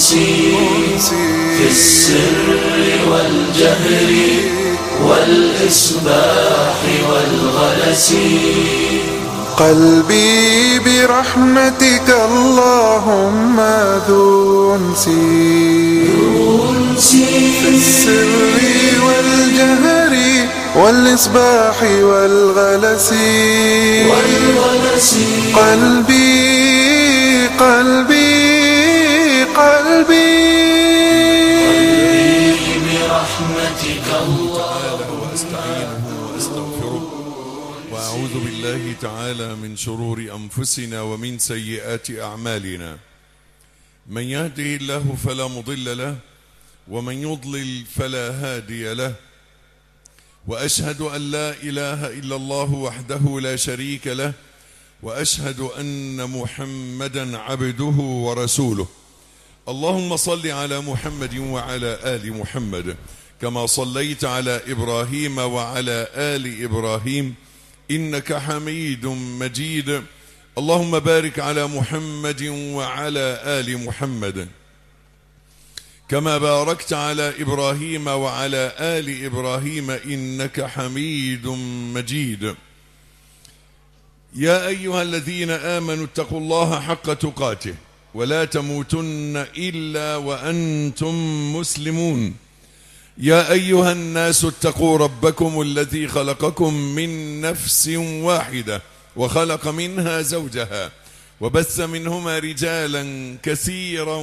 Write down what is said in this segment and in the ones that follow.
أنسي في السر والجهر والإصباح والغلس قلبي برحمتك اللهم ذو انسي في السر والجهر والإصباح والغلس والغلس قلبي قلبي قلبي برحمتك الله وأستعينه وأستغفره وأعوذ بالله تعالى من شرور أنفسنا ومن سيئات أعمالنا من يهده الله فلا مضل له ومن يضلل فلا هادي له وأشهد أن لا إله إلا الله وحده لا شريك له وأشهد أن محمدا عبده ورسوله اللهم صل على محمد وعلى آل محمد كما صليت على إبراهيم وعلى آل إبراهيم إنك حميد مجيد اللهم بارك على محمد وعلى آل محمد كما باركت على إبراهيم وعلى آل إبراهيم إنك حميد مجيد يا أيها الذين آمنوا اتقوا الله حق تقاته ولا تموتن إلا وأنتم مسلمون يا أيها الناس اتقوا ربكم الذي خلقكم من نفس واحدة وخلق منها زوجها وبث منهما رجالا كثيرا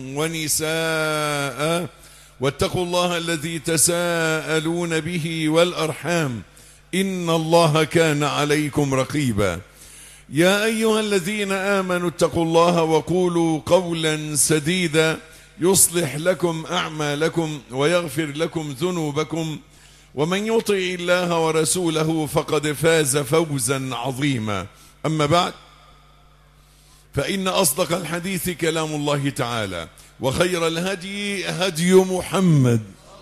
ونساء واتقوا الله الذي تساءلون به والأرحام إن الله كان عليكم رقيبا يا أيها الذين آمنوا اتقوا الله وقولوا قولا سديدا يصلح لكم أعمالكم ويغفر لكم ذنوبكم ومن يطع الله ورسوله فقد فاز فوزا عظيما أما بعد فإن أصدق الحديث كلام الله تعالى وخير الهدي هدي محمد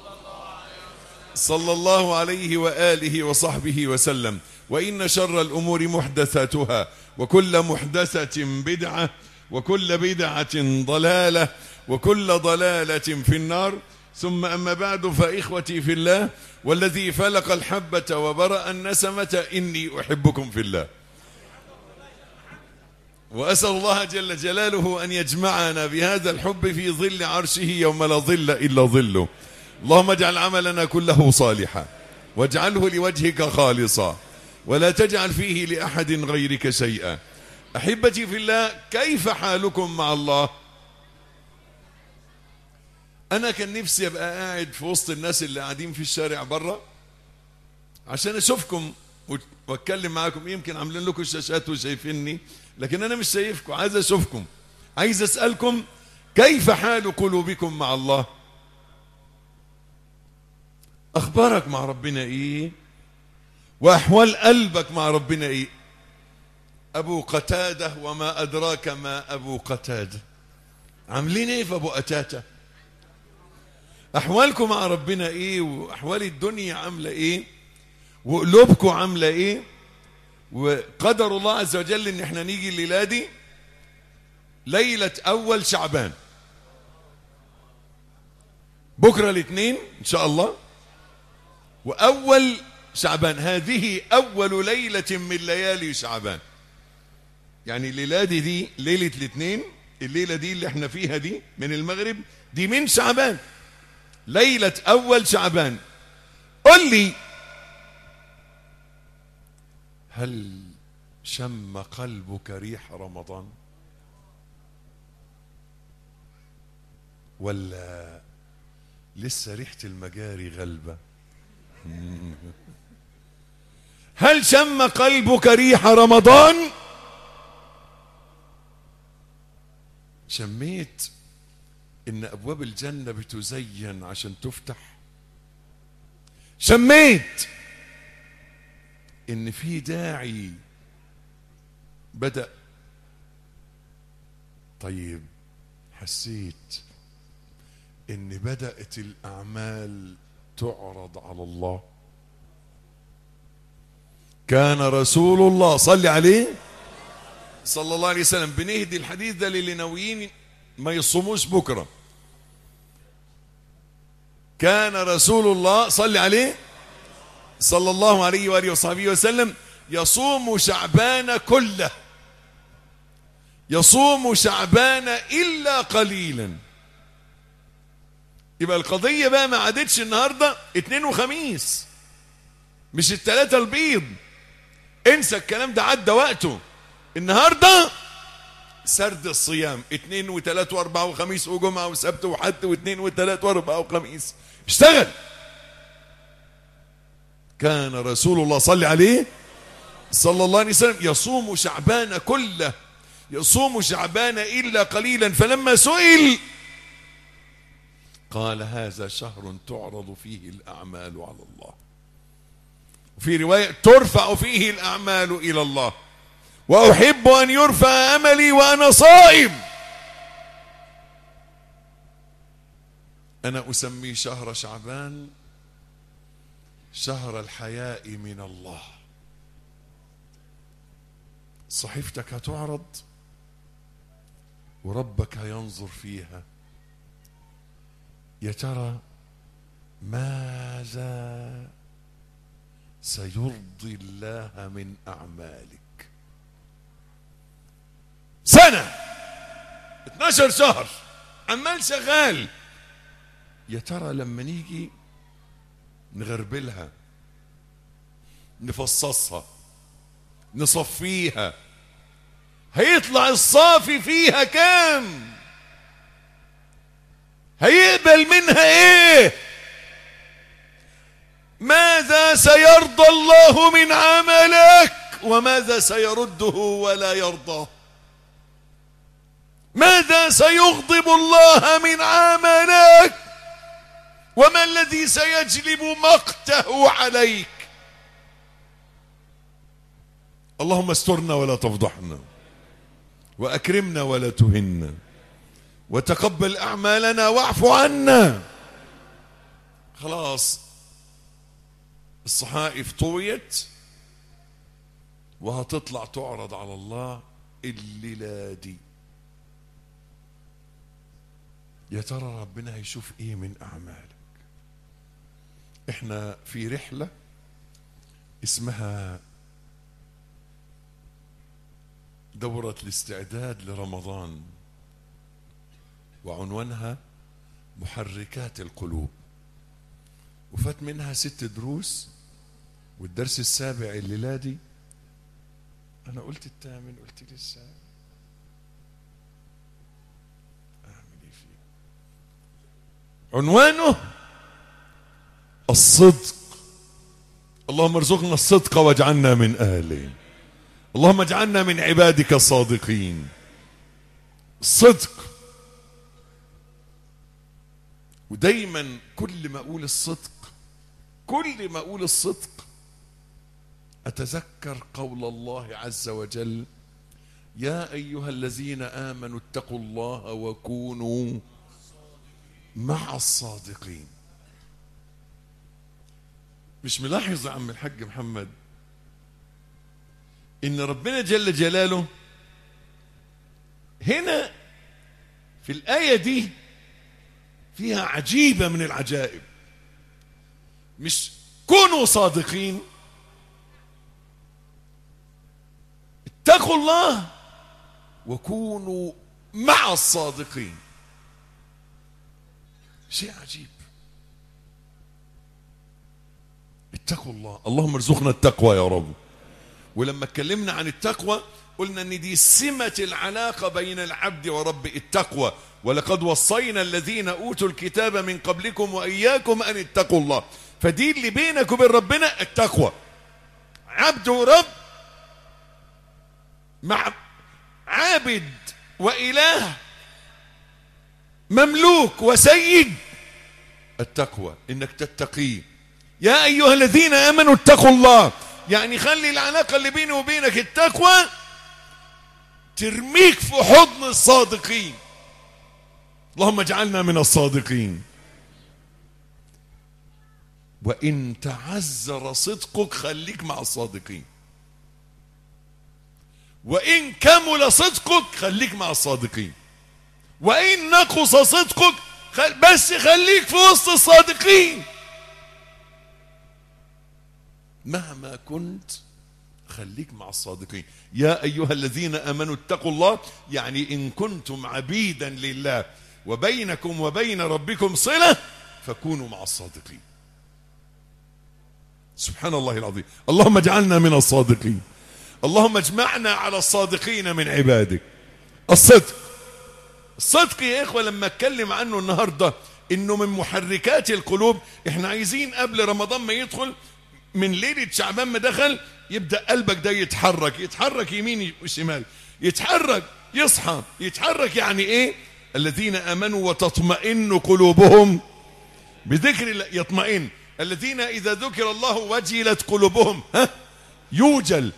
صلى الله عليه وآله وصحبه وسلم وإن شر الأمور محدثاتها وكل محدثة بدعة وكل بدعة ضلالة وكل ضلالة في النار ثم أما بعد فإخوتي في الله والذي فلق الحبة وبرأ النسمة إني أحبكم في الله وأسأل الله جل جلاله أن يجمعنا بهذا الحب في ظل عرشه يوم لا ظل إلا ظله اللهم اجعل عملنا كله صالحا واجعله لوجهك خالصا ولا تجعل فيه لأحد غيرك شيئا أحبتي في الله كيف حالكم مع الله أنا كان نفسي أبقى قاعد في وسط الناس اللي قاعدين في الشارع بره عشان أشوفكم وأتكلم معاكم يمكن عاملين لكم شاشات وشايفيني لكن أنا مش شايفكم عايز أشوفكم عايز أسألكم كيف حال قلوبكم مع الله أخبارك مع ربنا إيه وأحوال قلبك مع ربنا إيه أبو قتادة وما أدراك ما أبو قتادة عاملين إيه في أبو قتادة أحوالكم مع ربنا إيه وأحوال الدنيا عاملة إيه وقلوبكم عاملة إيه وقدر الله عز وجل إن إحنا نيجي الليلة دي ليلة أول شعبان بكرة الاثنين إن شاء الله وأول شعبان هذه أول ليلة من ليالي شعبان يعني الليلة دي, دي ليلة الاثنين الليلة دي اللي احنا فيها دي من المغرب دي من شعبان ليلة أول شعبان قل لي هل شم قلبك ريح رمضان ولا لسه ريحة المجاري غلبة هل شم قلبك ريح رمضان شميت ان ابواب الجنة بتزين عشان تفتح شميت ان في داعي بدأ طيب حسيت ان بدأت الاعمال تعرض على الله كان رسول الله صلي عليه صلى الله عليه وسلم بنهدي الحديث ده للي ناويين ما يصوموش بكره كان رسول الله صلى عليه صلى الله عليه وآله وصحبه وسلم يصوم شعبان كله يصوم شعبان إلا قليلا يبقى القضية بقى ما عادتش النهاردة اتنين وخميس مش التلاتة البيض انسى الكلام ده عدى وقته النهاردة سرد الصيام اتنين وتلات واربعة وخميس وجمعة وسبت وحد واتنين وتلات واربعة وخميس اشتغل كان رسول الله صلى عليه صلى الله عليه وسلم يصوم شعبان كله يصوم شعبان إلا قليلا فلما سئل قال هذا شهر تعرض فيه الأعمال على الله وفي رواية ترفع فيه الأعمال إلى الله وأحب أن يرفع أملي وأنا صائم أنا أسمي شهر شعبان شهر الحياء من الله صحيفتك هتعرض وربك هينظر فيها يا ترى ماذا سيرضي الله من أعمالك سنة 12 شهر عمال شغال يا ترى لما نيجي نغربلها نفصصها نصفيها هيطلع الصافي فيها كام هيقبل منها ايه ماذا سيرضى الله من عملك وماذا سيرده ولا يرضى ماذا سيغضب الله من عملك وما الذي سيجلب مقته عليك اللهم استرنا ولا تفضحنا واكرمنا ولا تهنا وتقبل اعمالنا واعف عنا خلاص الصحائف طويت وهتطلع تعرض على الله الليله دي يا ترى ربنا هيشوف ايه من اعمالك احنا في رحله اسمها دورة الاستعداد لرمضان وعنوانها محركات القلوب وفات منها ست دروس والدرس السابع الليلة دي أنا قلت الثامن قلت لي السابع أعمل إيه فيه عنوانه الصدق اللهم ارزقنا الصدق واجعلنا من أهله اللهم اجعلنا من عبادك الصادقين الصدق ودايما كل ما اقول الصدق كل ما اقول الصدق اتذكر قول الله عز وجل يا ايها الذين امنوا اتقوا الله وكونوا مع الصادقين مش ملاحظ يا عم الحاج محمد ان ربنا جل جلاله هنا في الايه دي فيها عجيبه من العجائب مش كونوا صادقين اتقوا الله وكونوا مع الصادقين شيء عجيب اتقوا الله اللهم ارزقنا التقوى يا رب ولما اتكلمنا عن التقوى قلنا ان دي سمة العلاقة بين العبد ورب التقوى ولقد وصينا الذين اوتوا الكتاب من قبلكم واياكم ان اتقوا الله فدي اللي بينك وبين ربنا التقوى عبد ورب مع عابد واله مملوك وسيد التقوى انك تتقيه يا ايها الذين امنوا اتقوا الله يعني خلي العلاقة اللي بيني وبينك التقوى ترميك في حضن الصادقين اللهم اجعلنا من الصادقين وإن تعذر صدقك خليك مع الصادقين وإن كمل صدقك خليك مع الصادقين وإن نقص صدقك خل... بس خليك في وسط الصادقين مهما كنت خليك مع الصادقين يا أيها الذين آمنوا اتقوا الله يعني إن كنتم عبيدا لله وبينكم وبين ربكم صلة فكونوا مع الصادقين سبحان الله العظيم اللهم اجعلنا من الصادقين اللهم اجمعنا على الصادقين من عبادك الصدق الصدق يا إخوة لما اتكلم عنه النهاردة إنه من محركات القلوب إحنا عايزين قبل رمضان ما يدخل من ليلة شعبان ما دخل يبدأ قلبك ده يتحرك يتحرك يمين وشمال يتحرك يصحى يتحرك يعني ايه الذين امنوا وتطمئن قلوبهم بذكر الله يطمئن الذين اذا ذكر الله وجلت قلوبهم ها يوجل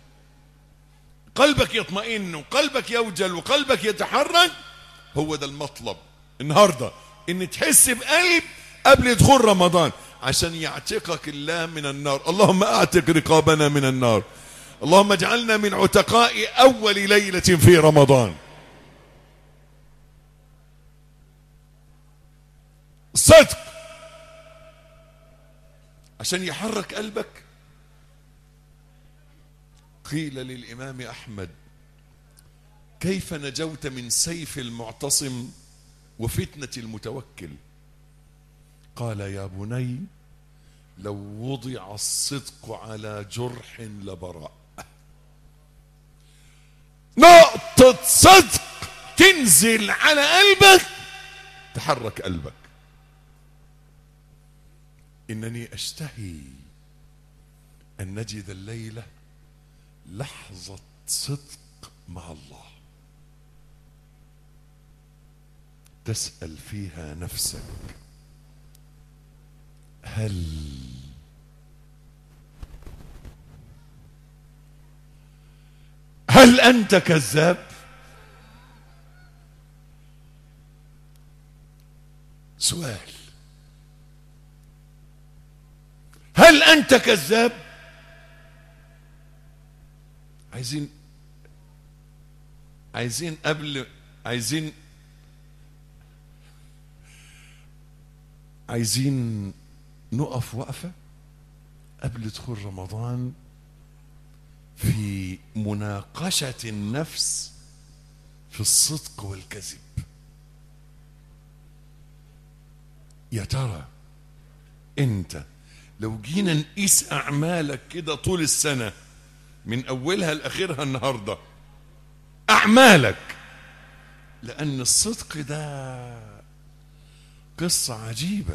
قلبك يطمئن وقلبك يوجل وقلبك يتحرك هو ده المطلب النهارده ان تحس بقلب قبل دخول رمضان عشان يعتقك الله من النار اللهم اعتق رقابنا من النار اللهم اجعلنا من عتقاء اول ليله في رمضان صدق عشان يحرك قلبك قيل للامام احمد كيف نجوت من سيف المعتصم وفتنه المتوكل قال يا بني لو وضع الصدق على جرح لبرأ نقطة صدق تنزل على قلبك تحرك قلبك إنني أشتهي أن نجد الليلة لحظة صدق مع الله تسأل فيها نفسك هل هل أنت كذاب سؤال هل أنت كذاب عايزين عايزين قبل عايزين عايزين نقف وقفة قبل دخول رمضان في مناقشة النفس في الصدق والكذب يا ترى انت لو جينا نقيس اعمالك كده طول السنة من اولها لاخرها النهاردة اعمالك لان الصدق ده قصة عجيبة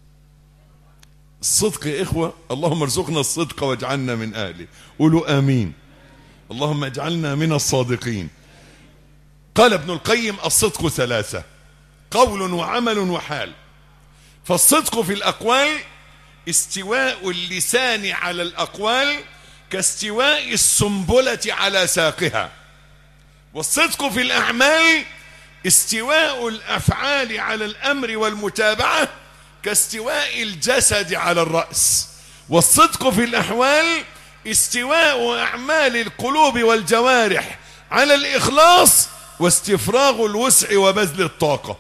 الصدق يا إخوة اللهم ارزقنا الصدق واجعلنا من أهله قولوا آمين اللهم اجعلنا من الصادقين قال ابن القيم الصدق ثلاثة قول وعمل وحال فالصدق في الأقوال استواء اللسان على الأقوال كاستواء السنبلة على ساقها والصدق في الأعمال استواء الافعال على الامر والمتابعه كاستواء الجسد على الراس والصدق في الاحوال استواء اعمال القلوب والجوارح على الاخلاص واستفراغ الوسع وبذل الطاقه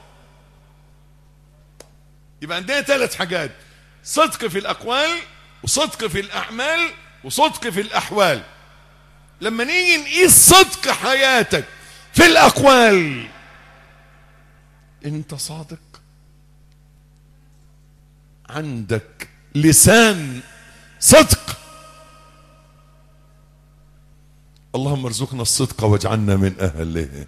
يبقى عندنا ثلاث حاجات صدق في الاقوال وصدق في الاعمال وصدق في الاحوال لما نيجي نقيس صدق حياتك في الاقوال انت صادق عندك لسان صدق اللهم ارزقنا الصدق واجعلنا من اهله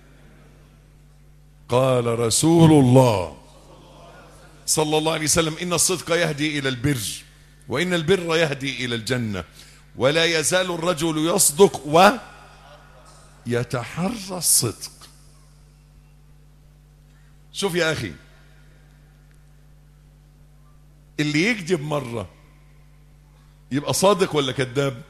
قال رسول الله صلى الله عليه وسلم ان الصدق يهدي الى البر وان البر يهدي الى الجنه ولا يزال الرجل يصدق ويتحرى الصدق شوف يا اخي اللي يكذب مره يبقى صادق ولا كذاب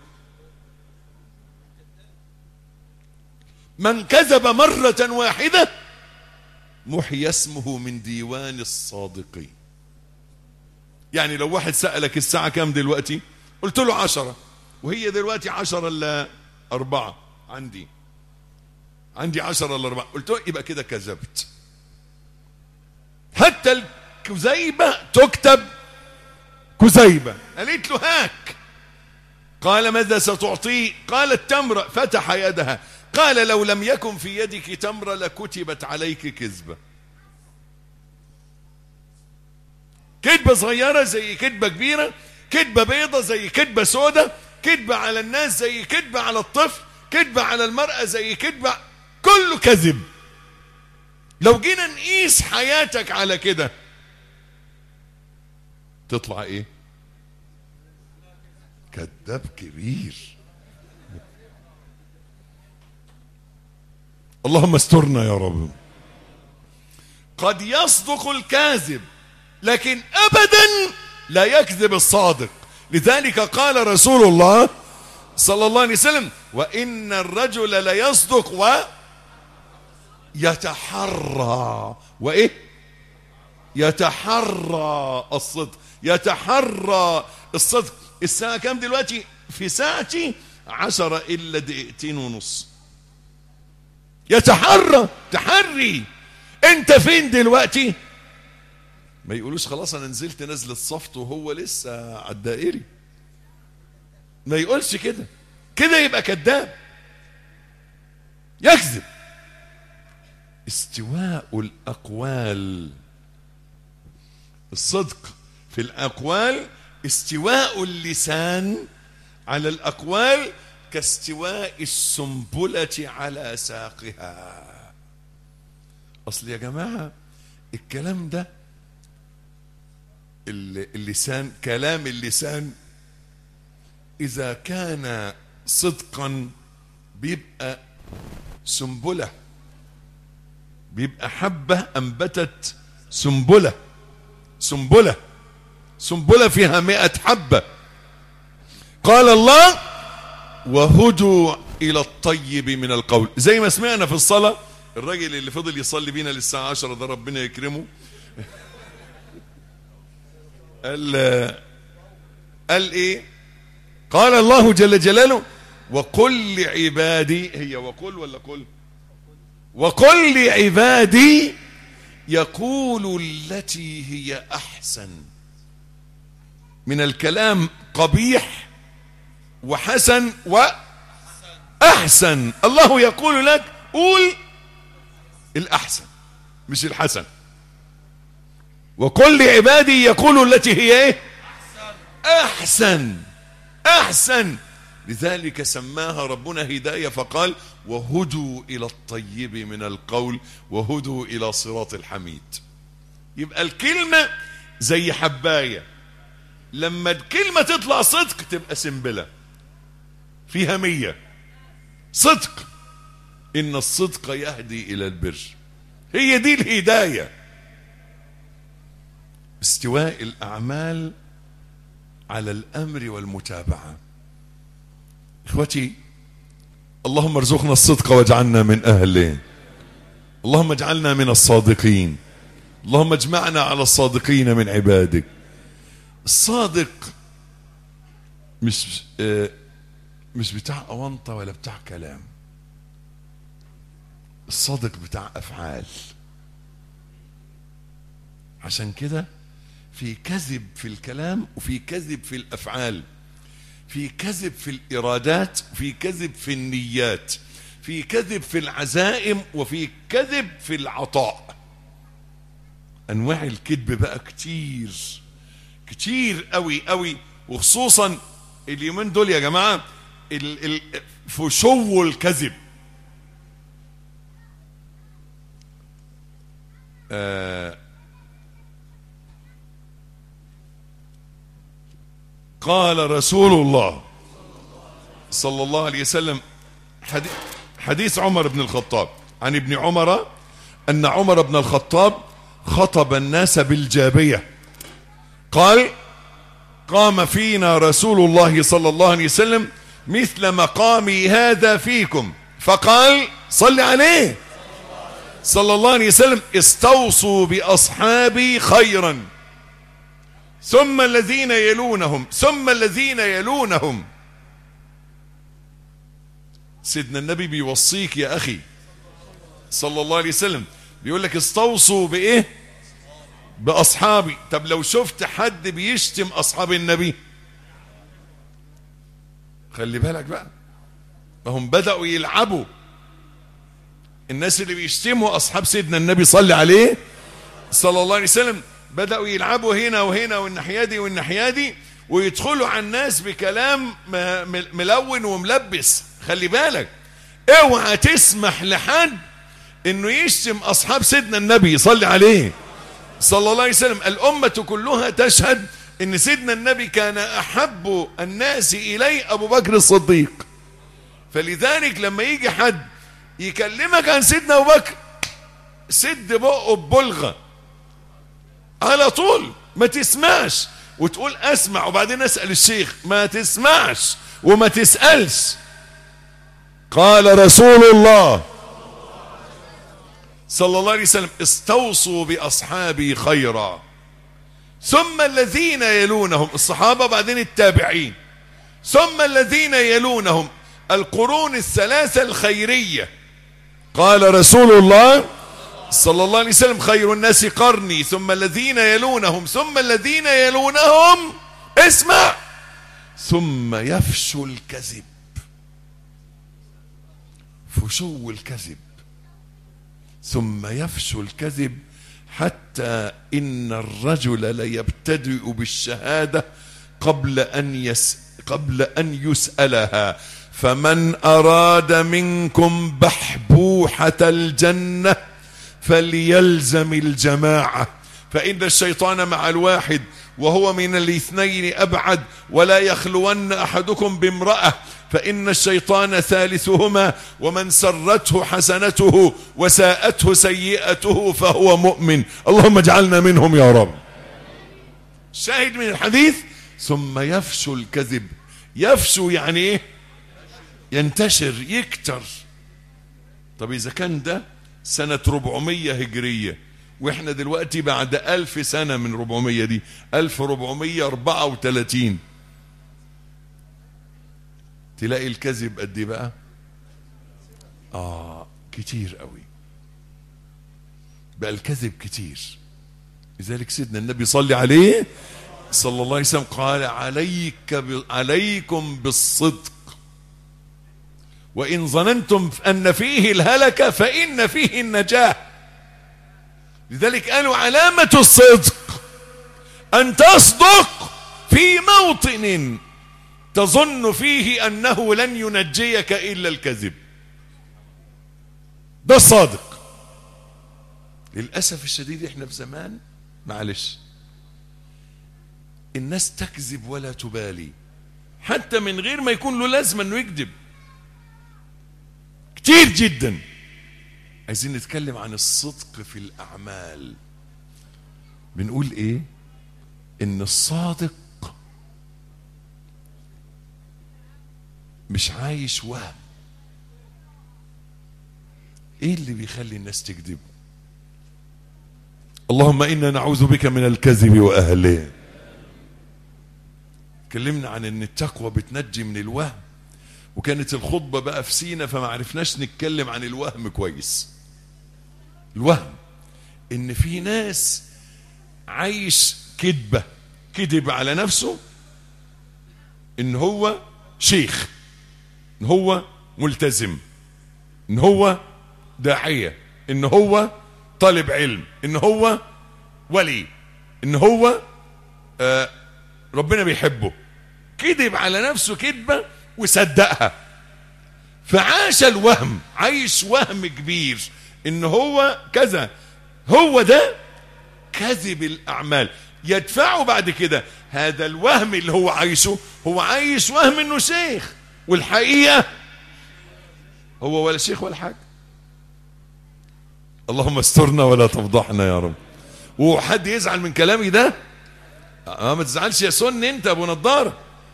من كذب مرة واحدة محي اسمه من ديوان الصادقين يعني لو واحد سألك الساعة كام دلوقتي قلت له عشرة وهي دلوقتي عشرة الا أربعة عندي عندي عشرة الا أربعة قلت له يبقى كده كذبت هات حتى الكذيبة تكتب كذيبة قالت له هاك قال ماذا ستعطيه قال التمر فتح يدها قال لو لم يكن في يدك تمر لكتبت عليك كذبة كذبة صغيرة زي كذبة كبيرة كذبة بيضة زي كذبة سودة كذبة على الناس زي كذبة على الطفل كذبة على المرأة زي كذبة كله كذب لو جينا نقيس حياتك على كده تطلع ايه كذاب كبير اللهم استرنا يا رب قد يصدق الكاذب لكن ابدا لا يكذب الصادق لذلك قال رسول الله صلى الله عليه وسلم وان الرجل ليصدق و يتحرى وايه يتحرى الصدق يتحرى الصدق الساعة كام دلوقتي في ساعتي عشرة إلا دقيقتين ونص يتحرى تحري انت فين دلوقتي ما يقولوش خلاص انا نزلت نزلة صفت وهو لسه على الدائري ما يقولش كده كده يبقى كذاب يكذب استواء الأقوال الصدق في الأقوال استواء اللسان على الأقوال كاستواء السنبلة على ساقها أصل يا جماعة الكلام ده اللسان كلام اللسان إذا كان صدقا بيبقى سنبله بيبقى حبة أنبتت سنبلة سنبلة سنبلة فيها مئة حبة قال الله وهدوا إلى الطيب من القول زي ما سمعنا في الصلاة الراجل اللي فضل يصلي بينا للساعة عشرة ده ربنا يكرمه قال قال ايه قال الله جل جلاله وقل لعبادي هي وقل ولا قل وقل لعبادي يقول التي هي احسن من الكلام قبيح وحسن واحسن الله يقول لك قول الاحسن مش الحسن وقل لعبادي يقول التي هي ايه احسن احسن لذلك سماها ربنا هداية فقال وهدوا إلى الطيب من القول وهدوا إلى صراط الحميد يبقى الكلمة زي حباية لما الكلمة تطلع صدق تبقى سنبلة فيها مية صدق إن الصدق يهدي إلى البر هي دي الهداية استواء الأعمال على الأمر والمتابعة اخوتي اللهم ارزقنا الصدق واجعلنا من اهله اللهم اجعلنا من الصادقين اللهم اجمعنا على الصادقين من عبادك الصادق مش آه مش بتاع اونطه ولا بتاع كلام الصادق بتاع افعال عشان كده في كذب في الكلام وفي كذب في الافعال في كذب في الإرادات في كذب في النيات في كذب في العزائم وفي كذب في العطاء أنواع الكذب بقى كتير كتير قوي قوي وخصوصا اليومين دول يا جماعة ال ال فشو الكذب آه قال رسول الله صلى الله عليه وسلم حديث عمر بن الخطاب عن ابن عمر أن عمر بن الخطاب خطب الناس بالجابية قال قام فينا رسول الله صلى الله عليه وسلم مثل مقامي هذا فيكم فقال صل عليه صلى الله عليه وسلم استوصوا بأصحابي خيرا ثم الذين يلونهم ثم الذين يلونهم سيدنا النبي بيوصيك يا أخي صلى الله عليه وسلم بيقول لك استوصوا بإيه باصحابي طب لو شفت حد بيشتم اصحاب النبي خلي بالك بقى ما هم بداوا يلعبوا الناس اللي بيشتموا اصحاب سيدنا النبي صلى عليه صلى الله عليه وسلم بداوا يلعبوا هنا وهنا والناحيه دي والناحيه دي ويدخلوا على الناس بكلام م- ملون وملبس خلي بالك اوعى تسمح لحد انه يشتم اصحاب سيدنا النبي صلى عليه صلى الله عليه وسلم الامه كلها تشهد ان سيدنا النبي كان احب الناس اليه ابو بكر الصديق فلذلك لما يجي حد يكلمك عن سيدنا ابو بكر سد بقه ببلغه على طول ما تسمعش وتقول اسمع وبعدين اسال الشيخ ما تسمعش وما تسالش قال رسول الله صلى الله عليه وسلم استوصوا باصحابي خيرا ثم الذين يلونهم الصحابه بعدين التابعين ثم الذين يلونهم القرون الثلاثه الخيريه قال رسول الله صلى الله عليه وسلم خير الناس قرني ثم الذين يلونهم ثم الذين يلونهم اسمع ثم يفشو الكذب فشو الكذب ثم يفشو الكذب حتى ان الرجل ليبتدئ بالشهاده قبل ان يس قبل ان يسالها فمن اراد منكم بحبوحه الجنه فليلزم الجماعه فان الشيطان مع الواحد وهو من الاثنين ابعد ولا يخلون احدكم بامراه فان الشيطان ثالثهما ومن سرته حسنته وساءته سيئته فهو مؤمن اللهم اجعلنا منهم يا رب شاهد من الحديث ثم يفشو الكذب يفشو يعني ايه ينتشر يكتر طب اذا كان ده سنة 400 هجرية واحنا دلوقتي بعد ألف سنة من 400 دي 1434 تلاقي الكذب قد ايه بقى اه كتير قوي بقى الكذب كتير لذلك سيدنا النبي صلى عليه صلى الله عليه وسلم قال عليك ب... عليكم بالصدق وإن ظننتم أن فيه الهلكة فإن فيه النجاة لذلك قالوا علامة الصدق أن تصدق في موطن تظن فيه أنه لن ينجيك إلا الكذب ده الصادق للأسف الشديد احنا في زمان معلش الناس تكذب ولا تبالي حتى من غير ما يكون له لازمة انه يكذب كتير جدا عايزين نتكلم عن الصدق في الأعمال بنقول ايه ان الصادق مش عايش وهم ايه اللي بيخلي الناس تكذب اللهم انا نعوذ بك من الكذب واهله اتكلمنا عن ان التقوى بتنجي من الوهم وكانت الخطبه بقى في سينا فما عرفناش نتكلم عن الوهم كويس الوهم ان في ناس عايش كذبه كذب على نفسه ان هو شيخ ان هو ملتزم ان هو داعيه ان هو طالب علم ان هو ولي ان هو آه ربنا بيحبه كذب على نفسه كذبه وصدقها فعاش الوهم عايش وهم كبير ان هو كذا هو ده كذب الاعمال يدفعه بعد كده هذا الوهم اللي هو عايشه هو عايش وهم انه شيخ والحقيقه هو ولا شيخ ولا حاجه اللهم استرنا ولا تفضحنا يا رب وحد يزعل من كلامي ده اه ما تزعلش يا سن انت ابو نضاره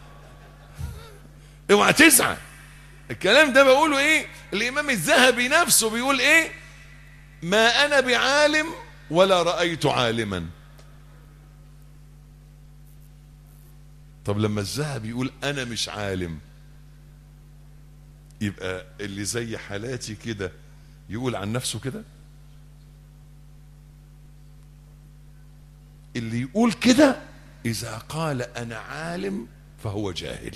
اوعى تزعل الكلام ده بقوله ايه الامام الذهبي نفسه بيقول ايه ما انا بعالم ولا رايت عالما طب لما الذهبي يقول انا مش عالم يبقى اللي زي حالاتي كده يقول عن نفسه كده اللي يقول كده إذا قال أنا عالم فهو جاهل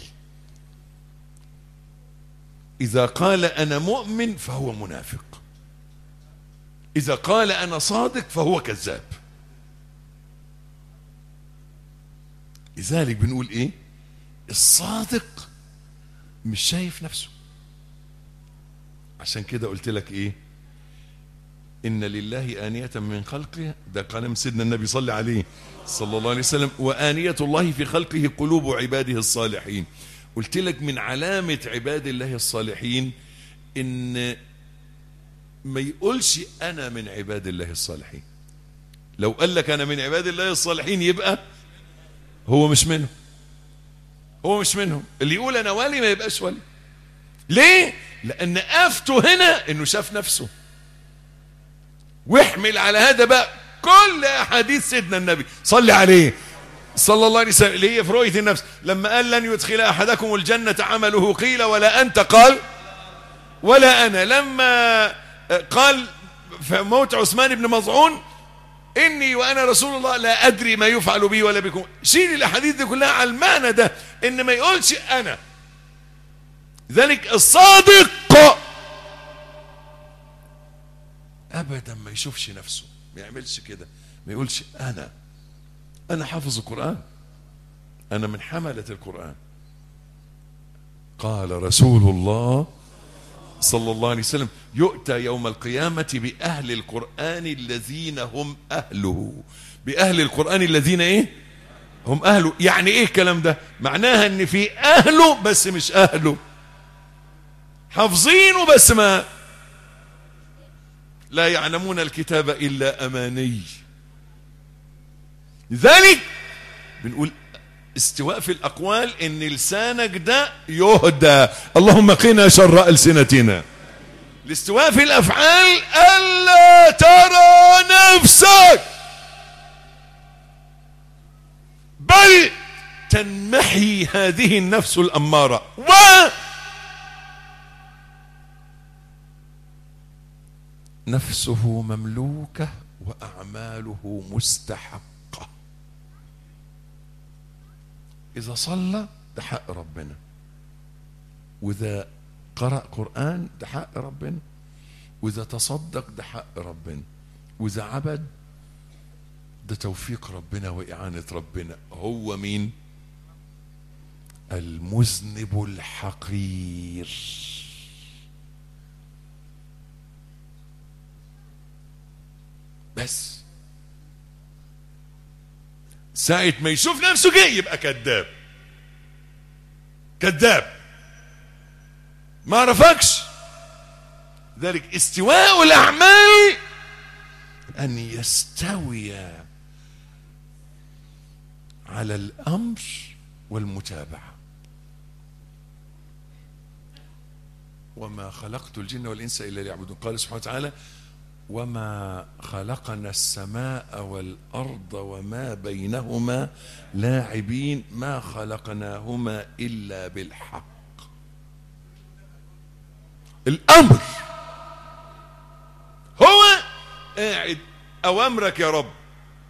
إذا قال أنا مؤمن فهو منافق إذا قال أنا صادق فهو كذاب لذلك بنقول إيه الصادق مش شايف نفسه عشان كده قلت لك إيه إن لله آنية من خلقه ده كلام سيدنا النبي صلى عليه صلى الله عليه وسلم وآنية الله في خلقه قلوب عباده الصالحين قلت لك من علامة عباد الله الصالحين إن ما يقولش أنا من عباد الله الصالحين لو قال لك أنا من عباد الله الصالحين يبقى هو مش منهم هو مش منهم اللي يقول أنا ولي ما يبقاش ولي ليه؟ لأن آفته هنا إنه شاف نفسه واحمل على هذا بقى كل احاديث سيدنا النبي صلي عليه صلى الله عليه وسلم اللي هي في رؤيه النفس لما قال لن يدخل احدكم الجنه عمله قيل ولا انت قال ولا انا لما قال في موت عثمان بن مظعون اني وانا رسول الله لا ادري ما يفعل بي ولا بكم شيل الاحاديث دي كلها على المعنى ده ان ما يقولش انا ذلك الصادق ابدا ما يشوفش نفسه ما يعملش كده ما يقولش انا انا حافظ القران انا من حمله القران قال رسول الله صلى الله عليه وسلم يؤتى يوم القيامه باهل القران الذين هم اهله باهل القران الذين ايه هم اهله يعني ايه الكلام ده معناها ان في اهله بس مش اهله حافظينه بس ما لا يعلمون الكتاب إلا أماني لذلك بنقول استواء في الأقوال إن لسانك ده يهدى اللهم قنا شر ألسنتنا الاستواء في الأفعال ألا ترى نفسك بل تنمحي هذه النفس الأمارة و نفسه مملوكة وأعماله مستحقة إذا صلى ده حق ربنا وإذا قرأ قرآن ده حق ربنا وإذا تصدق ده حق ربنا وإذا عبد ده توفيق ربنا وإعانة ربنا هو مين المذنب الحقير بس ساعة ما يشوف نفسه جاي يبقى كذاب كذاب ما عرفكش ذلك استواء الأعمال أن يستوي على الأمر والمتابعة وما خلقت الجن والإنس إلا ليعبدون قال سبحانه وتعالى وما خلقنا السماء والأرض وما بينهما لاعبين ما خلقناهما إلا بالحق الأمر هو قاعد أوامرك يا رب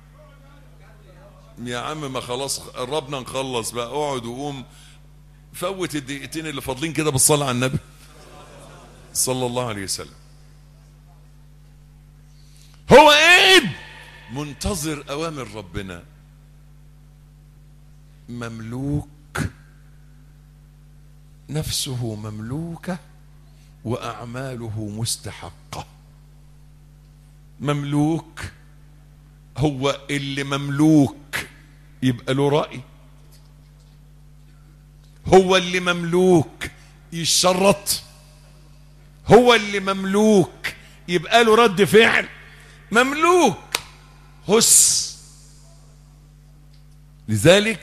يا عم ما خلاص قربنا نخلص بقى اقعد وقوم فوت الدقيقتين اللي فاضلين كده بالصلاة على النبي صلى الله عليه وسلم هو قاعد منتظر اوامر ربنا مملوك نفسه مملوكه واعماله مستحقه مملوك هو اللي مملوك يبقى له راي هو اللي مملوك يشرط هو اللي مملوك يبقى له رد فعل مملوك هس لذلك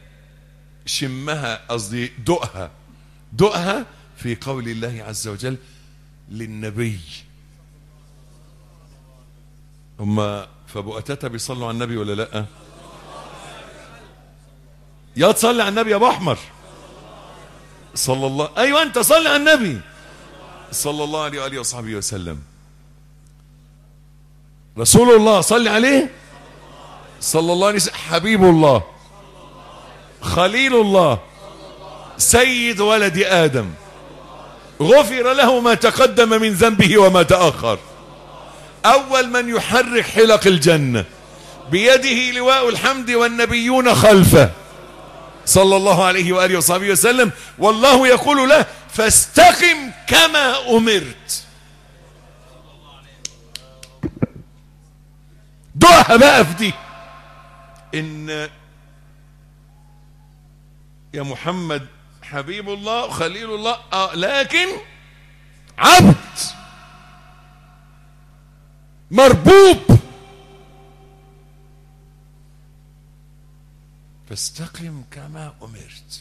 شمها قصدي دقها دقها في قول الله عز وجل للنبي هم فابو أتاتا بيصلوا على النبي ولا لا يا تصلي على النبي يا ابو احمر صلى الله ايوه انت صلي على النبي صلى الله عليه واله وصحبه وسلم رسول الله صلى عليه صلى الله عليه وسلم حبيب الله خليل الله سيد ولد آدم غفر له ما تقدم من ذنبه وما تأخر أول من يحرك حلق الجنة بيده لواء الحمد والنبيون خلفه صلى الله عليه وآله وصحبه وسلم والله يقول له فاستقم كما أمرت دعها بقى في دي إن يا محمد حبيب الله خليل الله آه لكن عبد مربوب فاستقم كما امرت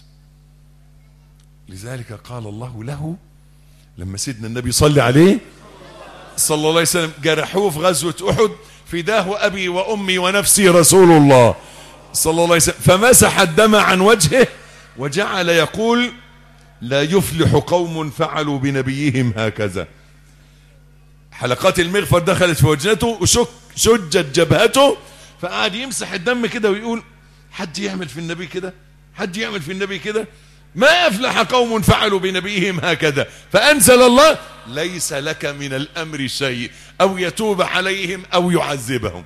لذلك قال الله له لما سيدنا النبي صلى عليه صلى الله عليه وسلم جرحوه في غزوة أحد فداه أبي وأمي ونفسي رسول الله صلى الله عليه وسلم فمسح الدم عن وجهه وجعل يقول لا يفلح قوم فعلوا بنبيهم هكذا حلقات المغفر دخلت في وجنته وشك شجت جبهته فقعد يمسح الدم كده ويقول حد يعمل في النبي كده حد يعمل في النبي كده ما أفلح قوم فعلوا بنبيهم هكذا فأنزل الله ليس لك من الأمر شيء أو يتوب عليهم أو يعذبهم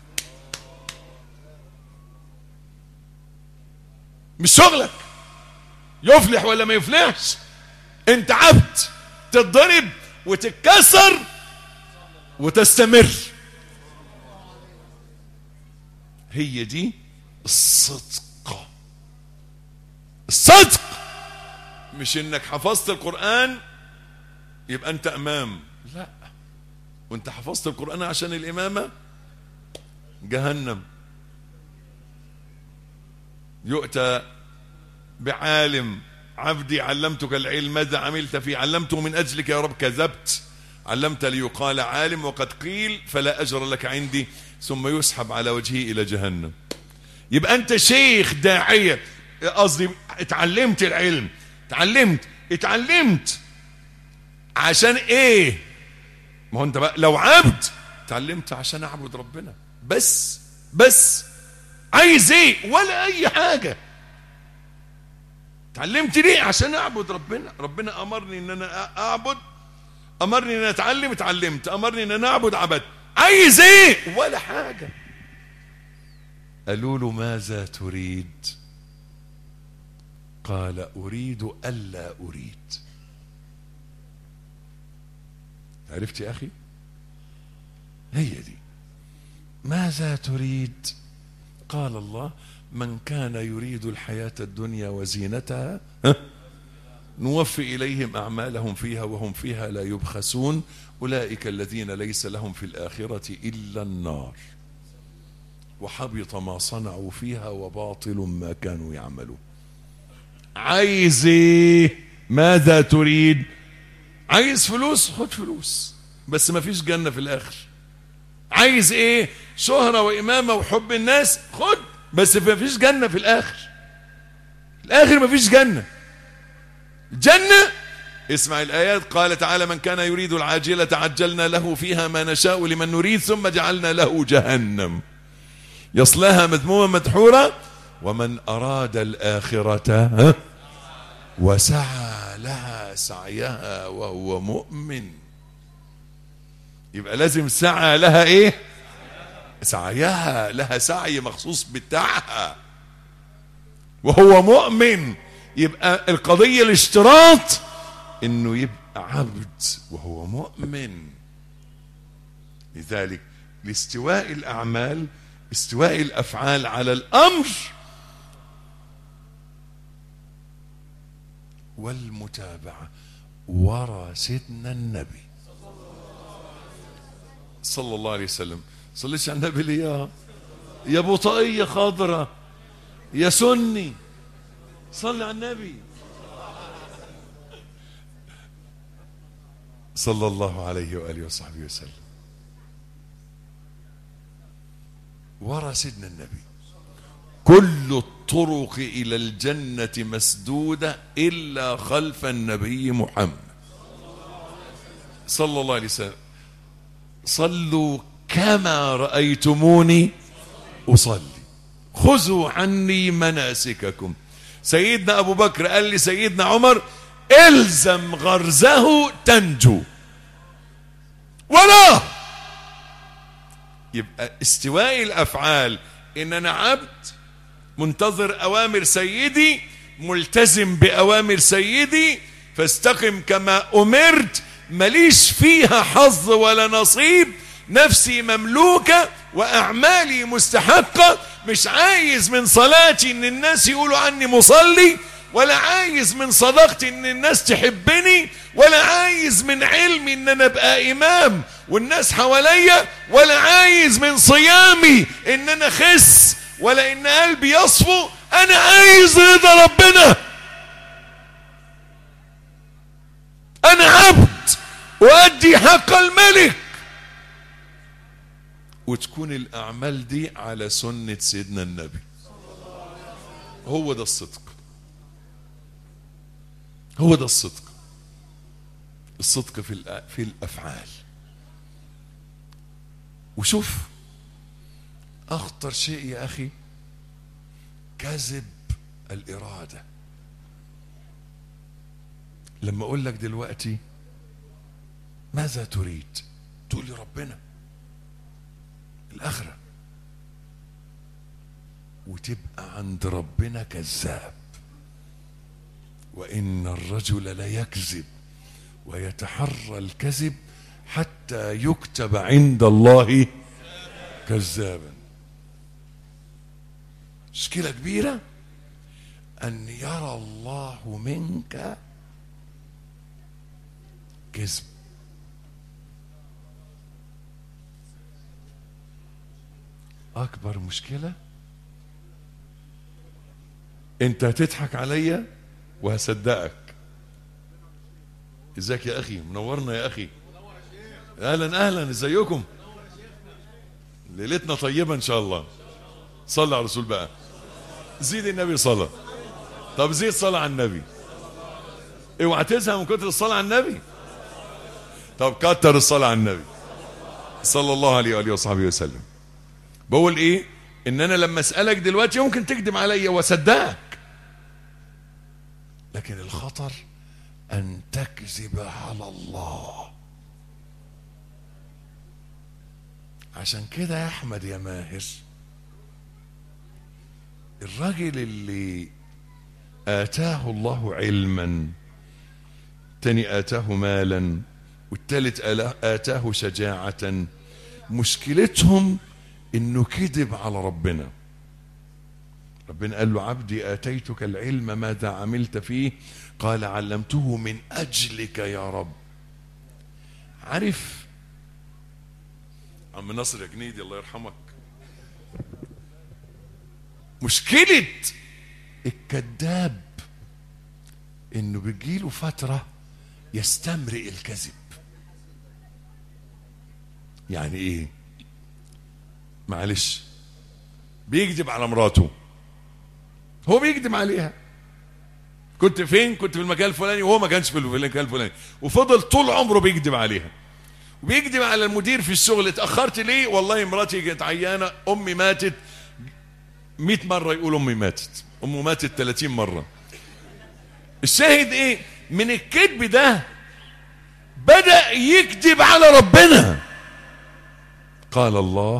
مش شغلك يفلح ولا ما يفلحش انت عبد تتضرب وتتكسر وتستمر هي دي الصدق الصدق مش انك حفظت القرآن يبقى انت امام لا وانت حفظت القرآن عشان الامامة جهنم يؤتى بعالم عبدي علمتك العلم ماذا عملت فيه علمته من أجلك يا رب كذبت علمت ليقال عالم وقد قيل فلا أجر لك عندي ثم يسحب على وجهه إلى جهنم يبقى أنت شيخ داعية قصدي اتعلمت العلم اتعلمت اتعلمت عشان ايه ما هو انت بقى لو عبد اتعلمت عشان اعبد ربنا بس بس عايز ايه ولا اي حاجه اتعلمت ليه عشان اعبد ربنا ربنا امرني ان انا اعبد امرني ان انا اتعلم اتعلمت امرني ان انا اعبد عبدت عايز ايه ولا حاجه قالوا له ماذا تريد قال اريد الا اريد عرفت يا اخي هي دي ماذا تريد قال الله من كان يريد الحياة الدنيا وزينتها ها؟ نوفي إليهم أعمالهم فيها وهم فيها لا يبخسون أولئك الذين ليس لهم في الآخرة إلا النار وحبط ما صنعوا فيها وباطل ما كانوا يعملون عايز ايه ماذا تريد عايز فلوس خد فلوس بس ما فيش جنة في الآخر عايز ايه شهرة وإمامة وحب الناس خد بس ما فيش جنة في الآخر في الآخر ما فيش جنة الجنة اسمع الآيات قال تعالى من كان يريد العاجلة عجلنا له فيها ما نشاء لمن نريد ثم جعلنا له جهنم يصلاها مذموما مدحورا ومن أراد الآخرة ها وسعى لها سعيها وهو مؤمن يبقى لازم سعى لها ايه سعيها لها سعي مخصوص بتاعها وهو مؤمن يبقى القضية الاشتراط انه يبقى عبد وهو مؤمن لذلك لاستواء الاعمال استواء الافعال على الامر والمتابعة ورا سيدنا النبي صلى الله عليه وسلم صليش على النبي ليه يا يا بطاقية خضرة يا سني صلي على النبي صلى الله عليه وآله وصحبه وسلم ورا سيدنا النبي كل الطرق إلى الجنة مسدودة إلا خلف النبي محمد صلى الله عليه وسلم صلوا كما رأيتموني أصلي خذوا عني مناسككم سيدنا أبو بكر قال لسيدنا عمر الزم غرزه تنجو ولا يبقى استواء الأفعال إن أنا عبد منتظر أوامر سيدي ملتزم بأوامر سيدي فاستقم كما أمرت ماليش فيها حظ ولا نصيب نفسي مملوكة وأعمالي مستحقة مش عايز من صلاتي إن الناس يقولوا عني مصلي ولا عايز من صداقتي إن الناس تحبني ولا عايز من علمي إن أنا أبقى إمام والناس حواليا ولا عايز من صيامي إن أنا خس ولا إن قلبي يصفو أنا عايز رضا ربنا أنا عبد وأدي حق الملك وتكون الأعمال دي على سنة سيدنا النبي هو ده الصدق هو ده الصدق الصدق في الأ- في الأفعال وشوف أخطر شيء يا أخي كذب الإرادة لما أقول لك دلوقتي ماذا تريد تقول لي ربنا الآخرة وتبقى عند ربنا كذاب وإن الرجل ليكذب ويتحرى الكذب حتى يكتب عند الله كذابا مشكلة كبيرة أن يرى الله منك كذب أكبر مشكلة أنت هتضحك عليا وهصدقك ازيك يا أخي منورنا يا أخي أهلا أهلا ازيكم ليلتنا طيبة إن شاء الله صلى على الرسول بقى زيد النبي صلاة طب زيد صلاة على النبي اوعى تزهق من كتر الصلاة على النبي طب كتر الصلاة على النبي صلى الله عليه وآله وصحبه وسلم بقول ايه ان انا لما اسألك دلوقتي ممكن تكذب عليا واصدقك لكن الخطر ان تكذب على الله عشان كده يا احمد يا ماهر الراجل اللي آتاه الله علما تاني آتاه مالا والتالت آلا- آتاه شجاعة مشكلتهم انه كذب على ربنا ربنا قال له عبدي آتيتك العلم ماذا عملت فيه قال علمته من أجلك يا رب عارف عم ناصر يا جنيدي الله يرحمك مشكلة الكذاب انه بيجيله فترة يستمرئ الكذب يعني ايه معلش بيكذب على مراته هو بيكذب عليها كنت فين كنت في المكان الفلاني وهو ما كانش في المكان الفلاني وفضل طول عمره بيكذب عليها وبيكذب على المدير في الشغل اتاخرت ليه والله مراتي كانت عيانه امي ماتت 100 مره يقول امي ماتت امه ماتت 30 مره الشاهد ايه من الكذب ده بدا يكذب على ربنا قال الله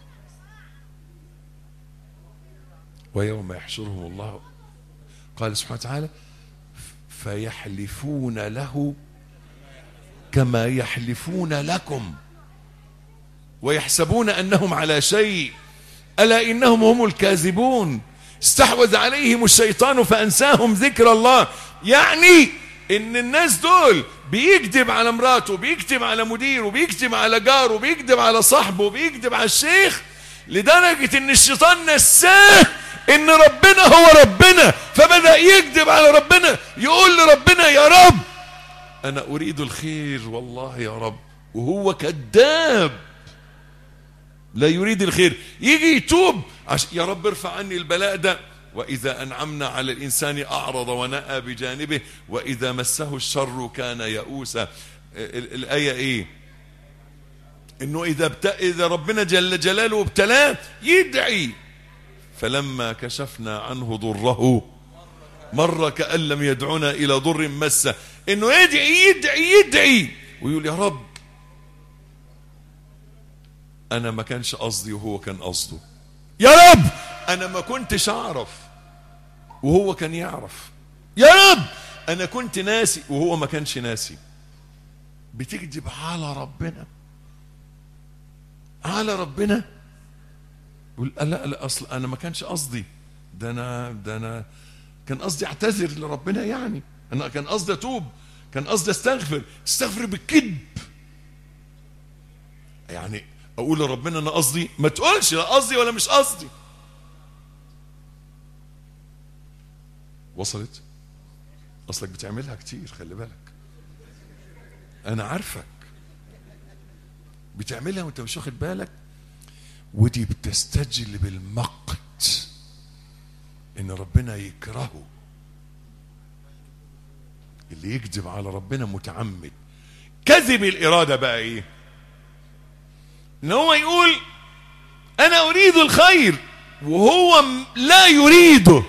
ويوم يحشرهم الله قال سبحانه وتعالى فيحلفون له كما يحلفون لكم ويحسبون انهم على شيء الا انهم هم الكاذبون استحوذ عليهم الشيطان فانساهم ذكر الله يعني ان الناس دول بيكذب على مراته بيكذب على مديره بيكذب على جاره بيكذب على صاحبه بيكذب على الشيخ لدرجة ان الشيطان نساه ان ربنا هو ربنا فبدأ يكذب على ربنا يقول لربنا يا رب انا اريد الخير والله يا رب وهو كذاب لا يريد الخير يجي يتوب عش... يا رب ارفع عني البلاء ده وإذا أنعمنا على الإنسان أعرض ونأى بجانبه وإذا مسه الشر كان يئوسا ال- الآية إيه إنه إذا, بت... إذا ربنا جل جلاله ابتلاه يدعي فلما كشفنا عنه ضره مر كأن لم يدعنا إلى ضر مسه إنه يدعي يدعي يدعي ويقول يا رب أنا ما كانش قصدي وهو كان قصده يا رب أنا ما كنتش أعرف وهو كان يعرف يا رب أنا كنت ناسي وهو ما كانش ناسي بتكذب على ربنا على ربنا يقول لا لا اصل انا ما كانش قصدي ده انا ده انا كان قصدي اعتذر لربنا يعني انا كان قصدي اتوب كان قصدي استغفر استغفر بالكذب يعني اقول لربنا انا قصدي ما تقولش لا قصدي ولا مش قصدي وصلت اصلك بتعملها كتير خلي بالك انا عارفك بتعملها وانت مش واخد بالك ودي بتستجلب المقت ان ربنا يكرهه اللي يكذب على ربنا متعمد كذب الاراده بقى ايه ان هو يقول انا اريد الخير وهو م- لا يريده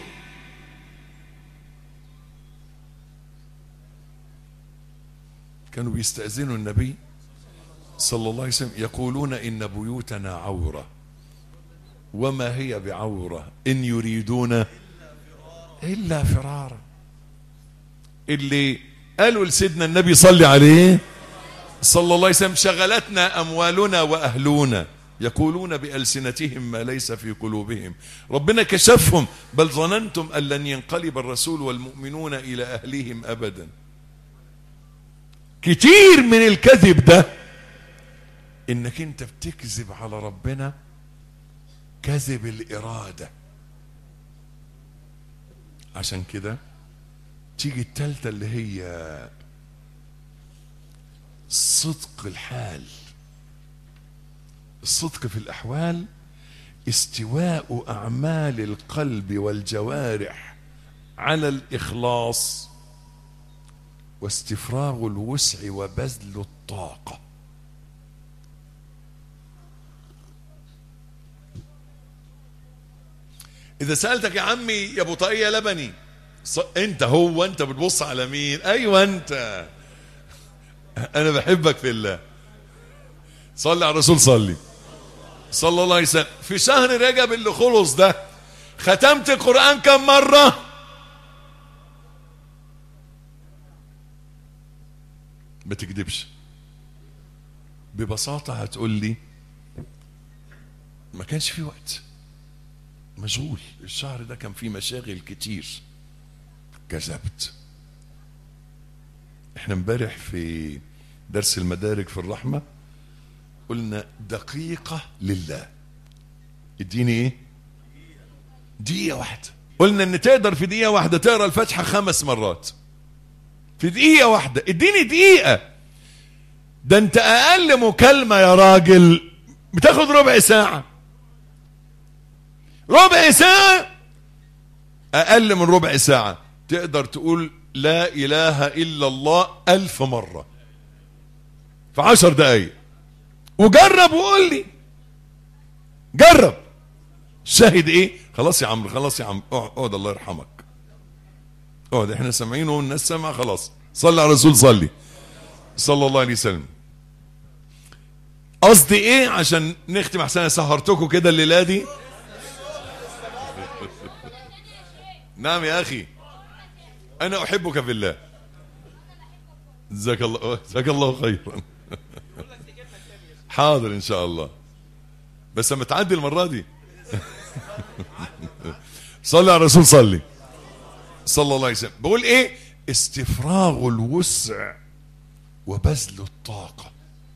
كانوا بيستأذنوا النبي صلى الله عليه وسلم يقولون إن بيوتنا عورة وما هي بعورة إن يريدون إلا فرارا اللي قالوا لسيدنا النبي صلي عليه صلى الله عليه وسلم شغلتنا أموالنا وأهلنا يقولون بألسنتهم ما ليس في قلوبهم ربنا كشفهم بل ظننتم أن لن ينقلب الرسول والمؤمنون إلى أهليهم أبدا كتير من الكذب ده انك انت بتكذب على ربنا كذب الاراده عشان كده تيجي التالتة اللي هي صدق الحال الصدق في الاحوال استواء اعمال القلب والجوارح على الاخلاص واستفراغ الوسع وبذل الطاقه اذا سالتك يا عمي يا ابو طاقيه لبني ص... انت هو انت بتبص على مين ايوه انت انا بحبك في الله صلي على الرسول صلي صلى الله عليه وسلم في شهر رجب اللي خلص ده ختمت القران كم مره ما تكذبش ببساطه هتقول لي ما كانش في وقت مشغول الشهر ده كان فيه مشاغل كتير كذبت احنا امبارح في درس المدارك في الرحمة قلنا دقيقة لله اديني ايه دقيقة واحدة قلنا ان تقدر في دقيقة واحدة تقرا الفاتحة خمس مرات في دقيقة واحدة اديني دقيقة ده انت اقل مكالمة يا راجل بتاخد ربع ساعة ربع ساعة أقل من ربع ساعة تقدر تقول لا إله إلا الله ألف مرة في عشر دقايق وجرب وقول لي جرب شاهد ايه خلاص يا عمرو خلاص يا عم اقعد الله يرحمك اقعد احنا سامعين والناس سامعه خلاص صلي على الرسول صلي صلى الله عليه وسلم قصدي ايه عشان نختم احسن سهرتكم كده الليله دي نعم يا اخي انا احبك في الله جزاك الله جزاك الله خيرا حاضر ان شاء الله بس لما تعدي المره دي صلي على الرسول صلي صلى الله عليه وسلم بقول ايه استفراغ الوسع وبذل الطاقه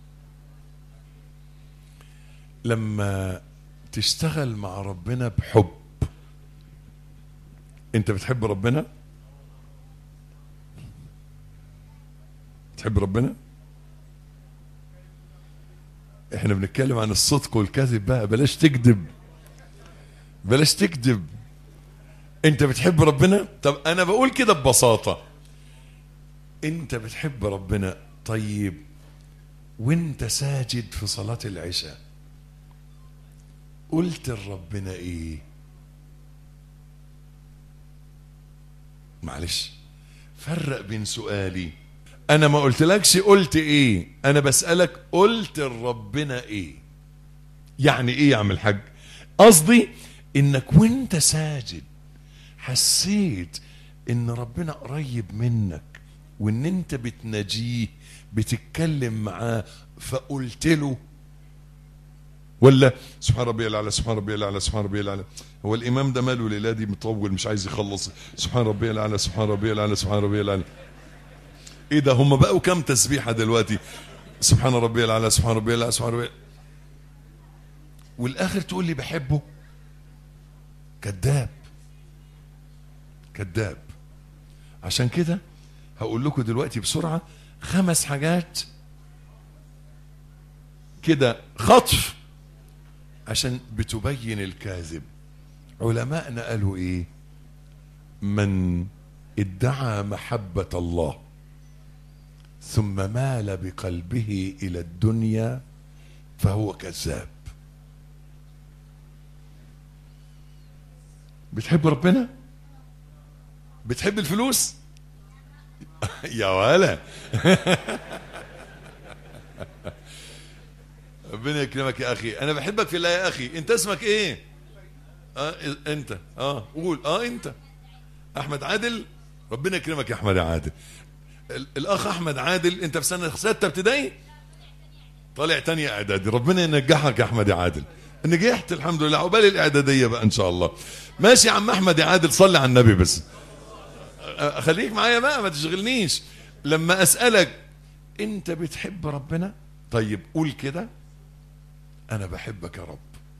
لما تشتغل مع ربنا بحب انت بتحب ربنا تحب ربنا احنا بنتكلم عن الصدق والكذب بقى بلاش تكذب بلاش تكذب انت بتحب ربنا طب انا بقول كده ببساطة انت بتحب ربنا طيب وانت ساجد في صلاة العشاء قلت لربنا ايه معلش فرق بين سؤالي انا ما قلتلكش قلت ايه انا بسألك قلت لربنا ايه يعني ايه يا عم الحاج قصدي انك وانت ساجد حسيت ان ربنا قريب منك وان انت بتناجيه بتتكلم معاه فقلت له ولا سبحان ربي الاعلى سبحان ربي الاعلى سبحان ربي الاعلى هو الامام ده ماله الليله دي مطول مش عايز يخلص سبحان ربي الاعلى سبحان ربي الاعلى سبحان ربي الاعلى ايه ده هم بقوا كام تسبيحه دلوقتي سبحان ربي الاعلى سبحان ربي الاعلى سبحان ربي والاخر تقول لي بحبه كذاب كذاب عشان كده هقول لكم دلوقتي بسرعه خمس حاجات كده خطف عشان بتبين الكاذب علماءنا قالوا ايه من ادعى محبة الله ثم مال بقلبه الى الدنيا فهو كذاب بتحب ربنا بتحب الفلوس يا ولا ربنا يكرمك يا اخي انا بحبك في الله يا اخي انت اسمك ايه اه انت اه قول اه انت احمد عادل ربنا يكرمك يا احمد يا عادل ال- الاخ احمد عادل انت في سنه سته ابتدائي طالع تانية اعدادي ربنا ينجحك يا احمد يا عادل نجحت الحمد لله عقبال الاعداديه بقى ان شاء الله ماشي يا عم احمد يا عادل صلي على النبي بس أه، خليك معايا بقى ما تشغلنيش لما اسالك انت بتحب ربنا طيب قول كده انا بحبك يا رب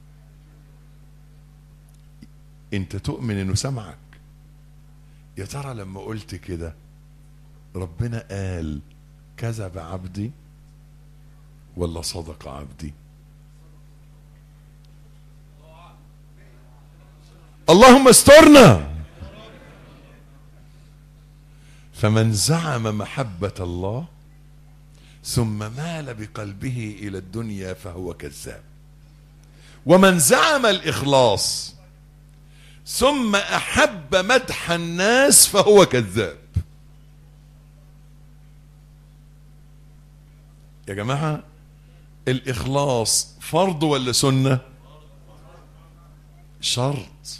انت تؤمن انه سمعك يا ترى لما قلت كده ربنا قال كذب عبدي ولا صدق عبدي اللهم استرنا فمن زعم محبة الله ثم مال بقلبه إلى الدنيا فهو كذاب ومن زعم الإخلاص ثم أحب مدح الناس فهو كذاب يا جماعة الإخلاص فرض ولا سنة شرط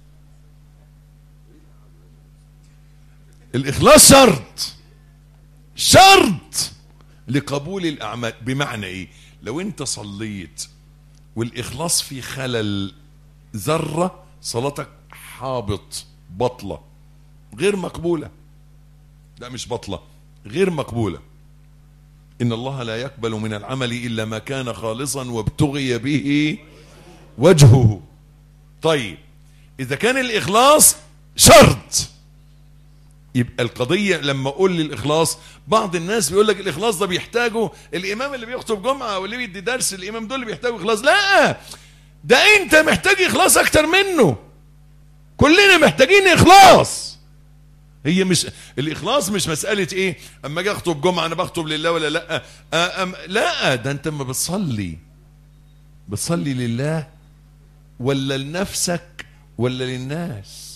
الإخلاص شرط شرط لقبول الأعمال بمعنى إيه لو أنت صليت والإخلاص في خلل ذرة صلاتك حابط بطلة غير مقبولة لا مش بطلة غير مقبولة إن الله لا يقبل من العمل إلا ما كان خالصا وابتغي به وجهه طيب إذا كان الإخلاص شرط يبقى القضية لما أقول للإخلاص بعض الناس بيقول لك الإخلاص ده بيحتاجه الإمام اللي بيخطب جمعة واللي بيدي درس الإمام دول اللي بيحتاجوا إخلاص لا ده أنت محتاج إخلاص أكتر منه كلنا محتاجين إخلاص هي مش الإخلاص مش مسألة إيه أما أجي أخطب جمعة أنا بخطب لله ولا لا آه أم لا ده أنت ما بتصلي بتصلي لله ولا لنفسك ولا للناس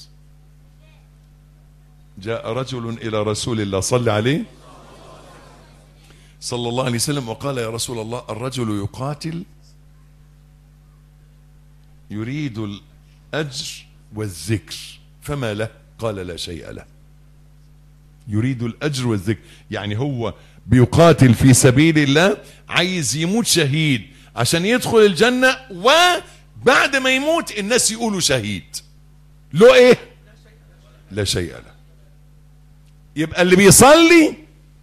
جاء رجل إلى رسول الله صلى عليه صلى الله عليه وسلم وقال يا رسول الله الرجل يقاتل يريد الأجر والذكر فما له قال لا شيء له يريد الأجر والذكر يعني هو بيقاتل في سبيل الله عايز يموت شهيد عشان يدخل الجنة وبعد ما يموت الناس يقولوا شهيد له ايه لا شيء له يبقى اللي بيصلي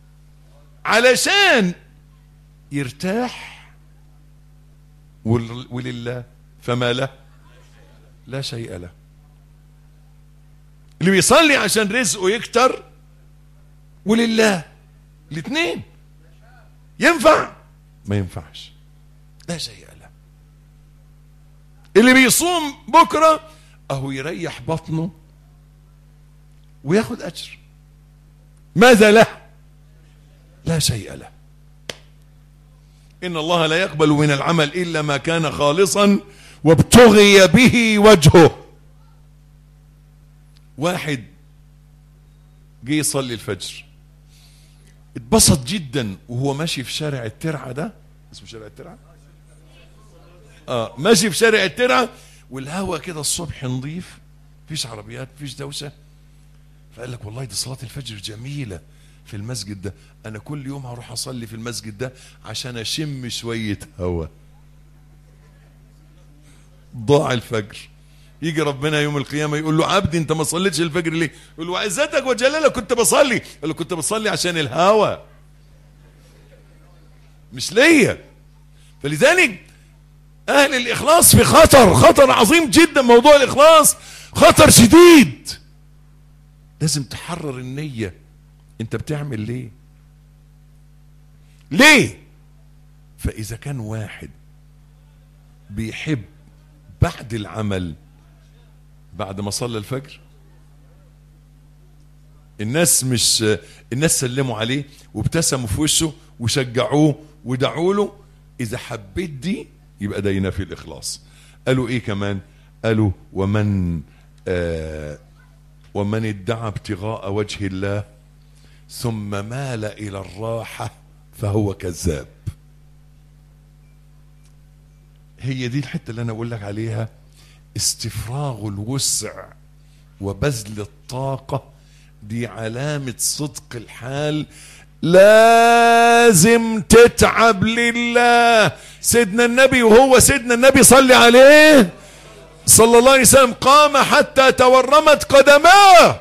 علشان يرتاح ول- ولله فما له لا شيء له اللي بيصلي عشان رزقه يكتر ولله الاثنين ينفع ما ينفعش لا شيء له اللي بيصوم بكره اهو يريح بطنه وياخد اجر ماذا له لا شيء له ان الله لا يقبل من العمل الا ما كان خالصا وابتغي به وجهه واحد جه يصلي الفجر اتبسط جدا وهو ماشي في شارع الترعه ده اسمه شارع الترعه اه ماشي في شارع الترعه والهوا كده الصبح نظيف مفيش عربيات مفيش دوشه فقال لك والله دي صلاه الفجر جميله في المسجد ده انا كل يوم هروح اصلي في المسجد ده عشان اشم شويه هوا ضاع الفجر يجي ربنا يوم القيامه يقول له عبدي انت ما صليتش الفجر ليه يقول له عزتك وجلالك كنت بصلي يقول له كنت بصلي عشان الهوا مش ليا فلذلك اهل الاخلاص في خطر خطر عظيم جدا موضوع الاخلاص خطر شديد لازم تحرر النيه انت بتعمل ليه ليه فاذا كان واحد بيحب بعد العمل بعد ما صلى الفجر الناس مش الناس سلموا عليه وابتسموا في وشه وشجعوه ودعوا له اذا حبيت دي يبقى ده ينافي الاخلاص قالوا ايه كمان قالوا ومن آه ومن ادعى ابتغاء وجه الله ثم مال الى الراحه فهو كذاب هي دي الحته اللي انا اقول لك عليها استفراغ الوسع وبذل الطاقه دي علامه صدق الحال لازم تتعب لله سيدنا النبي وهو سيدنا النبي صلي عليه صلى الله عليه وسلم قام حتى تورمت قدماه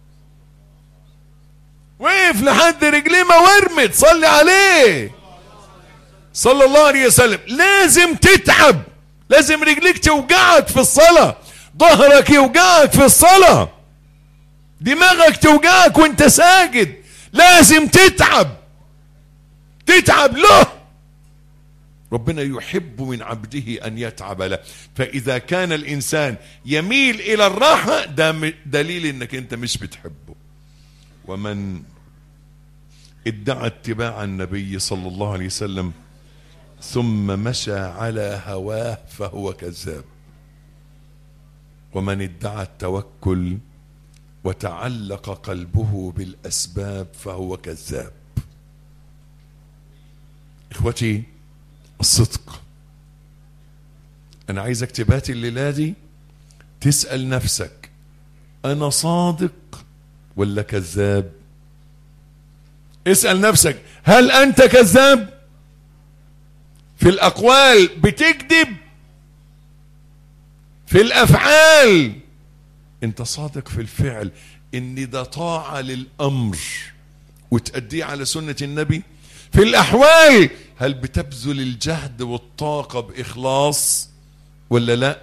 وقف لحد رجليه ما ورمت صلي عليه صلى الله عليه وسلم لازم تتعب لازم رجليك توجعك في الصلاة ظهرك يوجعك في الصلاة دماغك توجعك وانت ساجد لازم تتعب تتعب له ربنا يحب من عبده ان يتعب له فاذا كان الانسان يميل الى الراحه ده م- دليل انك انت مش بتحبه ومن ادعى اتباع النبي صلى الله عليه وسلم ثم مشى على هواه فهو كذاب ومن ادعى التوكل وتعلق قلبه بالاسباب فهو كذاب اخوتي الصدق انا عايزك تباتي الليله دي تسال نفسك انا صادق ولا كذاب اسال نفسك هل انت كذاب في الاقوال بتكذب في الافعال انت صادق في الفعل ان ده طاعه للامر وتأديه على سنه النبي في الاحوال هل بتبذل الجهد والطاقه باخلاص ولا لا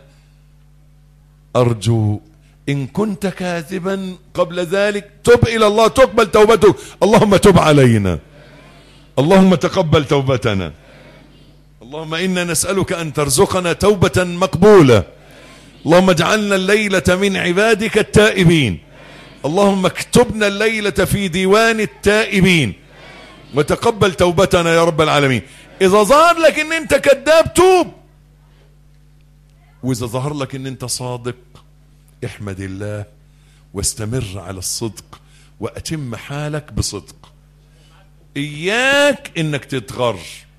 ارجو ان كنت كاذبا قبل ذلك تب الى الله تقبل توبتك اللهم تب علينا اللهم تقبل توبتنا اللهم انا نسالك ان ترزقنا توبه مقبوله اللهم اجعلنا الليله من عبادك التائبين اللهم اكتبنا الليله في ديوان التائبين وتقبل توبتنا يا رب العالمين اذا ظهر لك ان انت كذاب توب واذا ظهر لك ان انت صادق احمد الله واستمر على الصدق واتم حالك بصدق اياك انك تتغر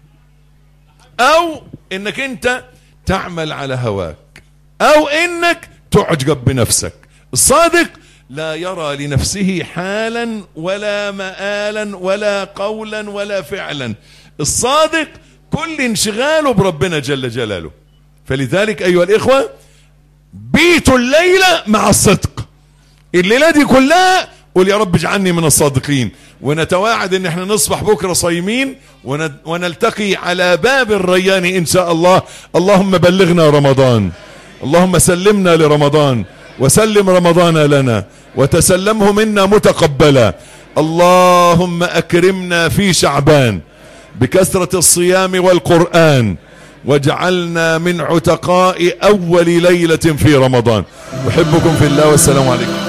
او انك انت تعمل على هواك او انك تعجب بنفسك الصادق لا يرى لنفسه حالا ولا مآلا ولا قولا ولا فعلا الصادق كل انشغاله بربنا جل جلاله فلذلك ايها الاخوه بيتوا الليله مع الصدق الليله دي كلها قول يا رب اجعلني من الصادقين ونتواعد ان احنا نصبح بكره صايمين ون- ونلتقي على باب الريان ان شاء الله اللهم بلغنا رمضان اللهم سلمنا لرمضان وسلم رمضان لنا وتسلمه منا متقبلا اللهم اكرمنا في شعبان بكثره الصيام والقران واجعلنا من عتقاء اول ليله في رمضان احبكم في الله والسلام عليكم